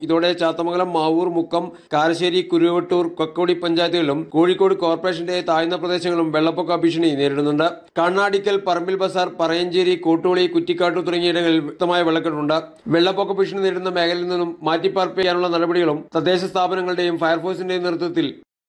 ഇതോടെ ചാത്തമംഗലം മാവൂർ മുക്കം കാരശ്ശേരി കുരുവട്ടൂർ കൊക്കോടി പഞ്ചായത്തുകളിലും കോഴിക്കോട് കോർപ്പറേഷന്റെ താഴ്ന്ന പ്രദേശങ്ങളും വെള്ളപ്പൊക്ക ഭീഷണി നേരിടുന്നുണ്ട് കണ്ണാടിക്കൽ പറമ്പിൽ ബസാർ പറയഞ്ചേരി കോട്ടോളി കുറ്റിക്കാട്ടു തുടങ്ങിയിടങ്ങളിൽ വ്യക്തമായ വെള്ളക്കെട്ടുണ്ട് വെള്ളപ്പൊക്ക ഭീഷണി നേരിടുന്ന മേഖലയിൽ നിന്നും മാറ്റിപ്പാർപ്പിക്കാനുള്ള നടപടികളും തദ്ദേശ സ്ഥാപനങ്ങളുടെയും ഫയർഫോഴ്സിന്റെയും നേതൃത്വത്തിൽ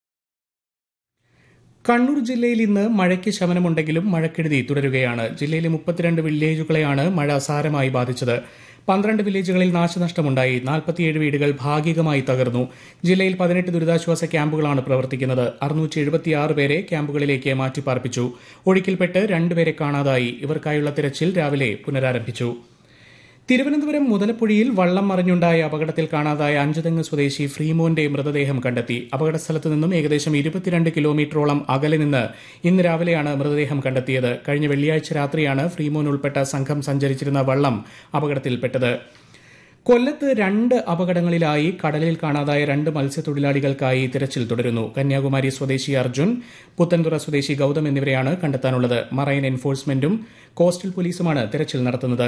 കണ്ണൂർ ജില്ലയിൽ ഇന്ന് മഴയ്ക്ക് ശമനമുണ്ടെങ്കിലും മഴക്കെടുതി തുടരുകയാണ് ജില്ലയിലെ മുപ്പത്തിരണ്ട് വില്ലേജുകളെയാണ് മഴ സാരമായി ബാധിച്ചത് പന്ത്രണ്ട് വില്ലേജുകളിൽ നാശനഷ്ടമുണ്ടായി നാൽപ്പത്തിയേഴ് വീടുകൾ ഭാഗികമായി തകർന്നു ജില്ലയിൽ പതിനെട്ട് ദുരിതാശ്വാസ ക്യാമ്പുകളാണ് പ്രവർത്തിക്കുന്നത് അറുന്നൂറ്റി എഴുപത്തിയാറ് പേരെ ക്യാമ്പുകളിലേക്ക് മാറ്റിപ്പാർപ്പിച്ചു ഒഴുക്കിൽപ്പെട്ട് രണ്ടുപേരെ കാണാതായി ഇവർക്കായുള്ള തിരച്ചിൽ രാവിലെ പുനരാരംഭിച്ചു തിരുവനന്തപുരം മുതലപ്പുഴയിൽ വള്ളം മറിഞ്ഞുണ്ടായ അപകടത്തിൽ കാണാതായ അഞ്ചുതെങ്ങ് സ്വദേശി ഫ്രീമോന്റെ മൃതദേഹം കണ്ടെത്തി അപകടസ്ഥലത്ത് നിന്നും ഏകദേശം ഇരുപത്തിരണ്ട് കിലോമീറ്ററോളം അകലെ നിന്ന് ഇന്ന് രാവിലെയാണ് മൃതദേഹം കണ്ടെത്തിയത് കഴിഞ്ഞ വെള്ളിയാഴ്ച രാത്രിയാണ് ഫ്രീമോൻ ഉൾപ്പെട്ട സംഘം സഞ്ചരിച്ചിരുന്ന വള്ളം അപകടത്തിൽപ്പെട്ടത് കൊല്ലത്ത് രണ്ട് അപകടങ്ങളിലായി കടലിൽ കാണാതായ രണ്ട് മത്സ്യത്തൊഴിലാളികൾക്കായി തിരച്ചിൽ തുടരുന്നു കന്യാകുമാരി സ്വദേശി അർജുൻ പുത്തൻതുറ സ്വദേശി ഗൌതം എന്നിവരെയാണ് കണ്ടെത്താനുള്ളത് മറൈൻ എൻഫോഴ്സ്മെന്റും കോസ്റ്റൽ പോലീസുമാണ് തിരച്ചിൽ നടത്തുന്നത്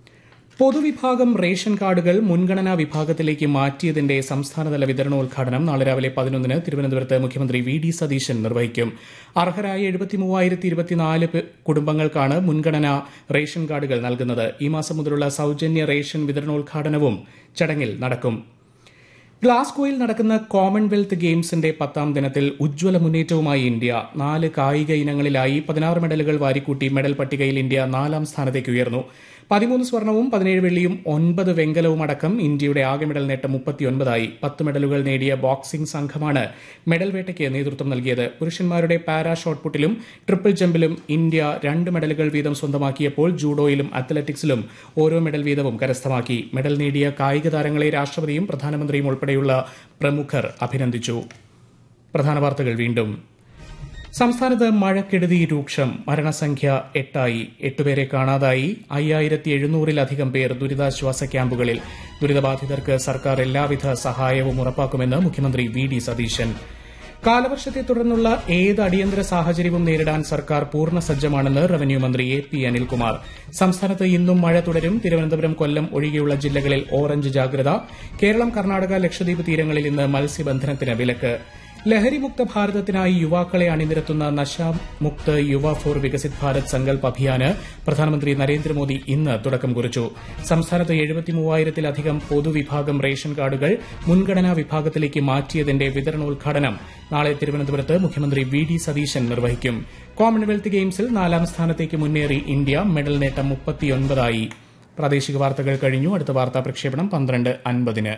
പൊതുവിഭാഗം റേഷൻ കാർഡുകൾ മുൻഗണനാ വിഭാഗത്തിലേക്ക് മാറ്റിയതിന്റെ സംസ്ഥാനതല വിതരണോദ്ഘാടനം നാളെ രാവിലെ പതിനൊന്നിന് തിരുവനന്തപുരത്ത് മുഖ്യമന്ത്രി വി ഡി സതീശൻ നിർവഹിക്കും അർഹരായ എഴുപത്തിമൂവായിരത്തി ഇരുപത്തിനാല് കുടുംബങ്ങൾക്കാണ് മുൻഗണനാ റേഷൻ കാർഡുകൾ നൽകുന്നത് ഈ മാസം മുതലുള്ള സൌജന്യ റേഷൻ വിതരണോദ്ഘാടനവും ചടങ്ങിൽ നടക്കും ഗ്ലാസ്ഗോയിൽ നടക്കുന്ന കോമൺവെൽത്ത് ഗെയിംസിന്റെ പത്താം ദിനത്തിൽ ഉജ്ജ്വല മുന്നേറ്റവുമായി ഇന്ത്യ നാല് കായിക ഇനങ്ങളിലായി പതിനാറ് മെഡലുകൾ വാരിക്കൂട്ടി മെഡൽ പട്ടികയിൽ ഇന്ത്യ നാലാം സ്ഥാനത്തേക്ക് ഉയർന്നു പതിമൂന്ന് സ്വർണവും പതിനേഴ് വെള്ളിയും ഒൻപത് വെങ്കലവും അടക്കം ഇന്ത്യയുടെ ആകെ മെഡൽ നേട്ടം മുപ്പത്തിയൊൻപതായി പത്ത് മെഡലുകൾ നേടിയ ബോക്സിംഗ് സംഘമാണ് മെഡൽ വേട്ടയ്ക്ക് നേതൃത്വം നൽകിയത് പുരുഷന്മാരുടെ പാരാ ഷോട്ട്പുട്ടിലും ട്രിപ്പിൾ ജമ്പിലും ഇന്ത്യ രണ്ട് മെഡലുകൾ വീതം സ്വന്തമാക്കിയപ്പോൾ ജൂഡോയിലും അത്ലറ്റിക്സിലും ഓരോ മെഡൽ വീതവും കരസ്ഥമാക്കി മെഡൽ നേടിയ കായിക താരങ്ങളെ രാഷ്ട്രപതിയും പ്രധാനമന്ത്രിയും ഉൾപ്പെടെയുള്ള പ്രമുഖർ അഭിനന്ദിച്ചു പ്രധാന വാർത്തകൾ വീണ്ടും സംസ്ഥാനത്ത് മഴക്കെടുതി രൂക്ഷം മരണസംഖ്യ എട്ടായി എട്ടുപേരെ കാണാതായി അയ്യായിരത്തി എഴുന്നൂറിലധികം പേർ ദുരിതാശ്വാസ ക്യാമ്പുകളിൽ ദുരിതബാധിതർക്ക് സർക്കാർ എല്ലാവിധ സഹായവും ഉറപ്പാക്കുമെന്ന് മുഖ്യമന്ത്രി വി ഡി സതീശൻ കാലവർഷത്തെ തുടർന്നുള്ള ഏത് അടിയന്തര സാഹചര്യവും നേരിടാൻ സർക്കാർ പൂർണ്ണ സജ്ജമാണെന്ന് റവന്യൂ മന്ത്രി എ പി അനിൽകുമാർ സംസ്ഥാനത്ത് ഇന്നും മഴ തുടരും തിരുവനന്തപുരം കൊല്ലം ഒഴികെയുള്ള ജില്ലകളിൽ ഓറഞ്ച് ജാഗ്രത കേരളം കർണാടക ലക്ഷദ്വീപ് തീരങ്ങളിൽ ഇന്ന് മത്സ്യബന്ധനത്തിന് വിലക്ക് ലഹരിമുക്ത ഭാരതത്തിനായി യുവാക്കളെ അണിനിരത്തുന്ന നശാമുക്ത് യുവ ഫോർ വികസിത് ഭാരത് സങ്കൽപ് അഭിയാന് പ്രധാനമന്ത്രി നരേന്ദ്രമോദി ഇന്ന് തുടക്കം കുറിച്ചു സംസ്ഥാനത്ത് എഴുപത്തിമൂവായിരത്തിലധികം പൊതുവിഭാഗം റേഷൻ കാർഡുകൾ മുൻഗണനാ വിഭാഗത്തിലേക്ക് മാറ്റിയതിന്റെ വിതരണോദ്ഘാടനം നാളെ തിരുവനന്തപുരത്ത് മുഖ്യമന്ത്രി വി ഡി സതീശൻ നിർവഹിക്കും കോമൺവെൽത്ത് ഗെയിംസിൽ നാലാം സ്ഥാനത്തേക്ക് മുന്നേറി ഇന്ത്യ മെഡൽ നേട്ടം മുപ്പത്തിയൊൻപതായി പ്രാദേശിക വാർത്തകൾ കഴിഞ്ഞു അടുത്ത വാർത്താ പ്രക്ഷേപണം പന്ത്രണ്ട് അൻപതിന്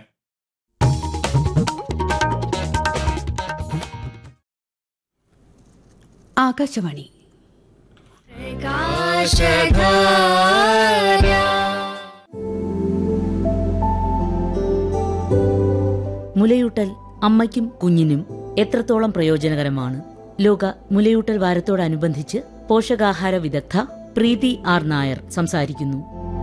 ആകാശവാണി മുലയൂട്ടൽ അമ്മയ്ക്കും കുഞ്ഞിനും എത്രത്തോളം പ്രയോജനകരമാണ് ലോക മുലയൂട്ടൽ വാരത്തോടനുബന്ധിച്ച് പോഷകാഹാര വിദഗ്ധ പ്രീതി ആർ നായർ സംസാരിക്കുന്നു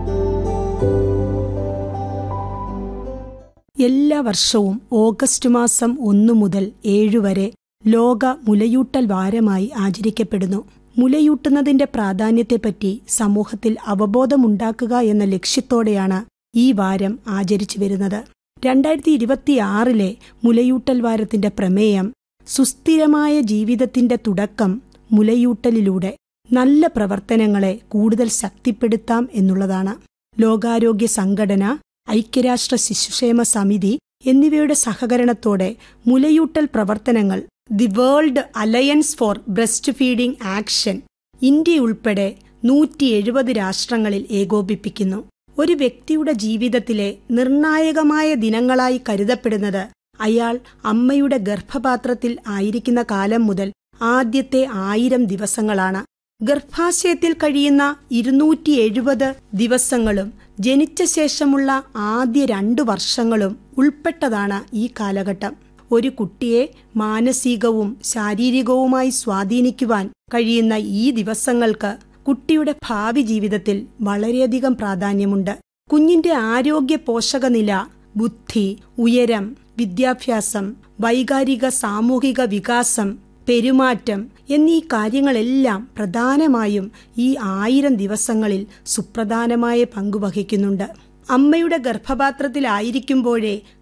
എല്ലാ വർഷവും ഓഗസ്റ്റ് മാസം ഒന്നു മുതൽ ഏഴു വരെ ലോക മുലയൂട്ടൽ വാരമായി ആചരിക്കപ്പെടുന്നു മുലയൂട്ടുന്നതിന്റെ പ്രാധാന്യത്തെപ്പറ്റി സമൂഹത്തിൽ അവബോധമുണ്ടാക്കുക എന്ന ലക്ഷ്യത്തോടെയാണ് ഈ വാരം ആചരിച്ചു വരുന്നത് രണ്ടായിരത്തി ഇരുപത്തിയാറിലെ മുലയൂട്ടൽ വാരത്തിന്റെ പ്രമേയം സുസ്ഥിരമായ ജീവിതത്തിന്റെ തുടക്കം മുലയൂട്ടലിലൂടെ നല്ല പ്രവർത്തനങ്ങളെ കൂടുതൽ ശക്തിപ്പെടുത്താം എന്നുള്ളതാണ് ലോകാരോഗ്യ സംഘടന ഐക്യരാഷ്ട്ര ശിശുക്ഷേമ സമിതി എന്നിവയുടെ സഹകരണത്തോടെ മുലയൂട്ടൽ പ്രവർത്തനങ്ങൾ the world alliance for breastfeeding action India ഉൾപ്പെടെ നൂറ്റി എഴുപത് രാഷ്ട്രങ്ങളിൽ ഏകോപിപ്പിക്കുന്നു ഒരു വ്യക്തിയുടെ ജീവിതത്തിലെ നിർണായകമായ ദിനങ്ങളായി കരുതപ്പെടുന്നത് അയാൾ അമ്മയുടെ ഗർഭപാത്രത്തിൽ ആയിരിക്കുന്ന കാലം മുതൽ ആദ്യത്തെ ആയിരം ദിവസങ്ങളാണ് ഗർഭാശയത്തിൽ കഴിയുന്ന ഇരുന്നൂറ്റി എഴുപത് ദിവസങ്ങളും ജനിച്ച ശേഷമുള്ള ആദ്യ രണ്ടു വർഷങ്ങളും ഉൾപ്പെട്ടതാണ് ഈ കാലഘട്ടം ഒരു കുട്ടിയെ മാനസികവും ശാരീരികവുമായി സ്വാധീനിക്കുവാൻ കഴിയുന്ന ഈ ദിവസങ്ങൾക്ക് കുട്ടിയുടെ ഭാവി ജീവിതത്തിൽ വളരെയധികം പ്രാധാന്യമുണ്ട് കുഞ്ഞിന്റെ ആരോഗ്യ പോഷകനില ബുദ്ധി ഉയരം വിദ്യാഭ്യാസം വൈകാരിക സാമൂഹിക വികാസം പെരുമാറ്റം എന്നീ കാര്യങ്ങളെല്ലാം പ്രധാനമായും ഈ ആയിരം ദിവസങ്ങളിൽ സുപ്രധാനമായ പങ്കുവഹിക്കുന്നുണ്ട് അമ്മയുടെ ഗർഭപാത്രത്തിലായിരിക്കുമ്പോഴേ